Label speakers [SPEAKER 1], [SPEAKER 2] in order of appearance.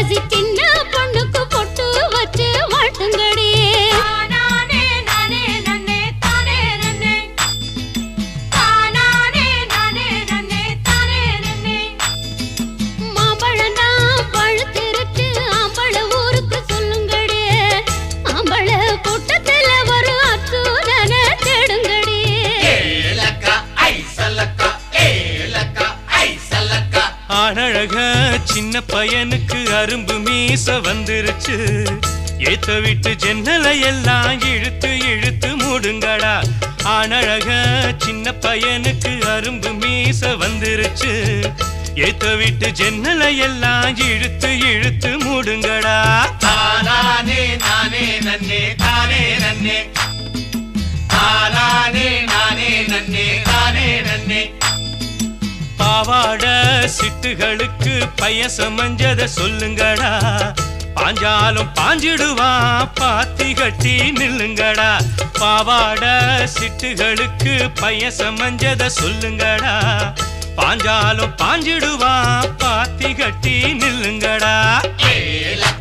[SPEAKER 1] பேசி சின்ன பொண்ணுக்கு பொட்டு வச்சு வாழ்த்துங்கடி
[SPEAKER 2] தானானே நானே நன்னே தானே நன்னே தானானே நானே நன்னே தானே நன்னே
[SPEAKER 1] மாம்பழம்னா பழுத்திருச்சு ஆம்பள ஊருக்கு சொல்லுங்கடி ஆம்பள கூட்டத்துல ஒரு அச்சுதன தேடுங்கடி
[SPEAKER 3] ஏலக்கா ஐசலக்கா ஏலக்கா ஐசலக்கா
[SPEAKER 4] ஆனழக சின்ன பையனுக்கு அரும்பு மீச வந்துருச்சு ஏத்த விட்டு ஜன்னலை எல்லாம் இழுத்து இழுத்து மூடுங்கடா ஆனழக சின்ன பையனுக்கு அரும்பு மீச வந்துருச்சு ஏத்த விட்டு ஜன்னலை எல்லாம் இழுத்து இழுத்து மூடுங்கடா
[SPEAKER 3] தானானே நானே நன்னே தானே நன்னே தானானே நானே நன்னே தானே நன்னே
[SPEAKER 4] பாவாட சிட்டுகளுக்கு பையன் சமஞ்சத சொல்லுங்கடா பாஞ்சாலும் பாஞ்சிடுவான் பாத்தி கட்டி நில்லுங்கடா பாவாட சிட்டுகளுக்கு பையன் சமஞ்சத சொல்லுங்கடா பாஞ்சாலும் பாஞ்சிடுவான் பாத்தி கட்டி நில்லுங்கடா
[SPEAKER 3] ஏலக்கா